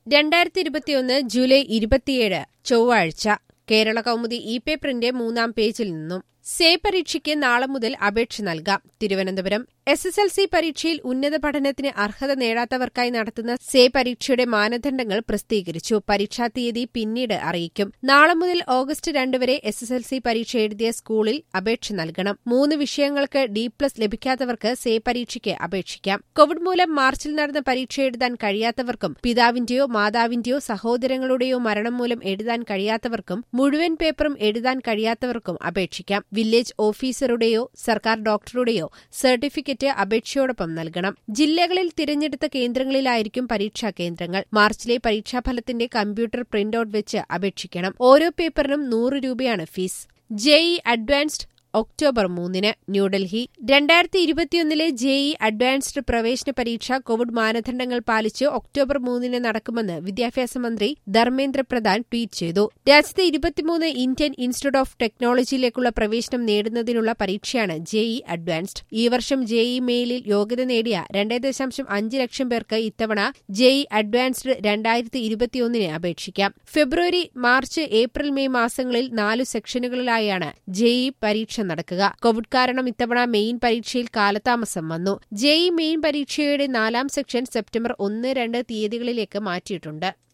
രണ്ടായിരത്തി ഇരുപത്തിയൊന്ന് ജൂലൈ ഇരുപത്തിയേഴ് ചൊവ്വാഴ്ച കേരള കൗമുദി ഇ പേപ്പറിന്റെ മൂന്നാം പേജിൽ നിന്നും സേ പരീക്ഷയ്ക്ക് നാളെ മുതൽ അപേക്ഷ നൽകാം Thiruvananthapuram S S L C പരീക്ഷയിൽ ഉന്നത പഠനത്തിന് അർഹത നേടാത്തവർക്കായി നടത്തുന്ന സേ പരീക്ഷയുടെ മാനദണ്ഡങ്ങൾ പ്രസിദ്ധീകരിച്ചു പരീക്ഷാ തീയതി പിന്നീട് അറിയിക്കും നാളെ മുതൽ ഓഗസ്റ്റ് രണ്ട് വരെ എസ് എസ് എൽ സി പരീക്ഷ എഴുതിയ സ്കൂളിൽ അപേക്ഷ നൽകണം മൂന്ന് വിഷയങ്ങൾക്ക് ഡി പ്ലസ് ലഭിക്കാത്തവർക്ക് സേ പരീക്ഷയ്ക്ക് അപേക്ഷിക്കാം കോവിഡ് മൂലം മാർച്ചിൽ നടന്ന പരീക്ഷ എഴുതാൻ കഴിയാത്തവർക്കും പിതാവിന്റെയോ മാതാവിന്റെയോ സഹോദരങ്ങളുടെയോ മരണം മൂലം എഴുതാൻ കഴിയാത്തവർക്കും മുഴുവൻ പേപ്പറും എഴുതാൻ കഴിയാത്തവർക്കും അപേക്ഷിക്കാം വില്ലേജ് ഓഫീസറുടെയോ സർക്കാർ ഡോക്ടറുടെയോ സർട്ടിഫിക്കറ്റ് അപേക്ഷയോടൊപ്പം നൽകണം ജില്ലകളിൽ തിരഞ്ഞെടുത്ത കേന്ദ്രങ്ങളിലായിരിക്കും പരീക്ഷാ കേന്ദ്രങ്ങൾ മാർച്ചിലെ പരീക്ഷാഫലത്തിന്റെ കമ്പ്യൂട്ടർ പ്രിന്റ് ഔട്ട് വെച്ച് അപേക്ഷിക്കണം ഓരോ പേപ്പറിനും നൂറ് രൂപയാണ് ഫീസ് ജെഇ അഡ്വാൻസ്ഡ് ഒക്ടോബർ മൂന്നിന് ന്യൂഡൽഹി രണ്ടായിരത്തി ഇരുപത്തിയൊന്നിലെ ജെഇ അഡ്വാൻസ്ഡ് പ്രവേശന പരീക്ഷ കോവിഡ് മാനദണ്ഡങ്ങൾ പാലിച്ച് ഒക്ടോബർ മൂന്നിന് നടക്കുമെന്ന് വിദ്യാഭ്യാസ മന്ത്രി ധർമ്മേന്ദ്ര പ്രധാൻ ട്വീറ്റ് ചെയ്തു രാജ്യത്തെ ഇരുപത്തിമൂന്ന് ഇന്ത്യൻ ഇൻസ്റ്റിറ്റ്യൂട്ട് ഓഫ് ടെക്നോളജിയിലേക്കുള്ള പ്രവേശനം നേടുന്നതിനുള്ള പരീക്ഷയാണ് ജെഇ അഡ്വാൻസ്ഡ് ഈ വർഷം ജെഇ മെയിലിൽ യോഗ്യത നേടിയ രണ്ടേ ദശാംശം അഞ്ച് ലക്ഷം പേർക്ക് ഇത്തവണ ജെഇ അഡ്വാൻസ്ഡ് രണ്ടായിരത്തി ഇരുപത്തിയൊന്നിന് അപേക്ഷിക്കാം ഫെബ്രുവരി മാർച്ച് ഏപ്രിൽ മെയ് മാസങ്ങളിൽ നാലു സെക്ഷനുകളിലായാണ് ജെഇ പരീക്ഷ നടക്കുക കോവിഡ് കാരണം ഇത്തവണ മെയിൻ പരീക്ഷയിൽ കാലതാമസം വന്നു ജെഇ മെയിൻ പരീക്ഷയുടെ നാലാം സെക്ഷൻ സെപ്റ്റംബർ ഒന്ന് രണ്ട് തീയതികളിലേക്ക് മാറ്റിയിട്ടുണ്ട്